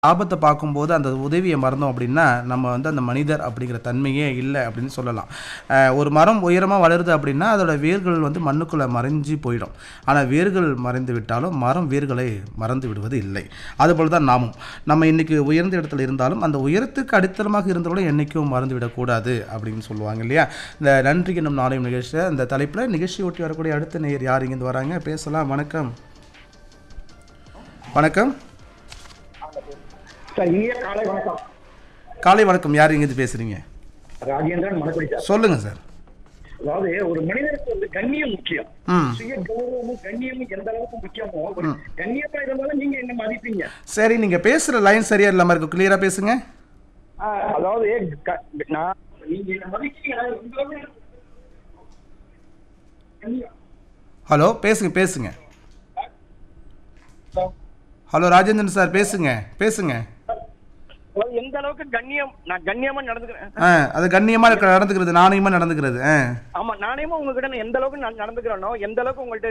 ஆபத்தை பார்க்கும்போது அந்த உதவியை மறந்தோம் அப்படின்னா நம்ம வந்து அந்த மனிதர் அப்படிங்கிற தன்மையே இல்லை அப்படின்னு சொல்லலாம் அஹ் ஒரு மரம் உயரமாக வளருது அப்படின்னா அதோட வேர்கள் வந்து மண்ணுக்குள்ளே மறைஞ்சு போயிடும் ஆனால் வேர்கள் மறைந்து விட்டாலும் மரம் வேர்களை மறந்து விடுவது இல்லை அதுபோல் தான் நாமும் நம்ம இன்னைக்கு உயர்ந்த இடத்துல இருந்தாலும் அந்த உயரத்துக்கு அடித்தளமாக இருந்தவங்களும் என்றைக்கும் மறந்து விடக்கூடாது அப்படின்னு சொல்லுவாங்க இல்லையா இந்த நன்றி என்னும் நாளையும் நிகழ்ச்சியில் இந்த தலைப்பில் நிகழ்ச்சி ஒட்டி வரக்கூடிய அடுத்த நேயர் யார் இங்கேருந்து வராங்க பேசலாம் வணக்கம் வணக்கம் சார் இனிய காலை வணக்கம் காலை வணக்கம் யார் இங்கேருந்து பேசுகிறீங்க ராஜேந்திரன் மணக்குடி சார் சொல்லுங்கள் சார் அதாவது ஒரு மனிதனுக்கு வந்து கண்ணியம் முக்கியம் ம் சுய கௌரவமும் கண்ணியமும் எந்த அளவுக்கு முக்கியமோ ஒரு கண்ணியமா இருந்தாலும் நீங்க என்ன மதிப்பீங்க சரி நீங்கள் பேசுகிற லைன் சரியா இல்லாமல் இருக்கு கிளியராக பேசுங்க ஆ, அதாவது க- நான் நீங்க என்ன மதிக்கிறீங்கன்னா எந்த அளவுக்கு கண்ணியம். ஹலோ பேசுங்க பேசுங்க ஹலோ ராஜேந்திரன் சார் பேசுங்க பேசுங்க அதாவது எந்த அளவுக்கு கண்ணியம் நான் கண்ணியமா நடந்துக்கிறேன் ஆ அது கண்ணியமாக இருக்க நடந்துக்கிறது நாணயமாக நடந்துக்கிறது ஆ ஆமா நானேமா உங்ககிட்ட நான் எந்த அளவுக்கு நான் நடந்துக்கிறேனோ எந்த அளவுக்கு உங்கள்ட்ட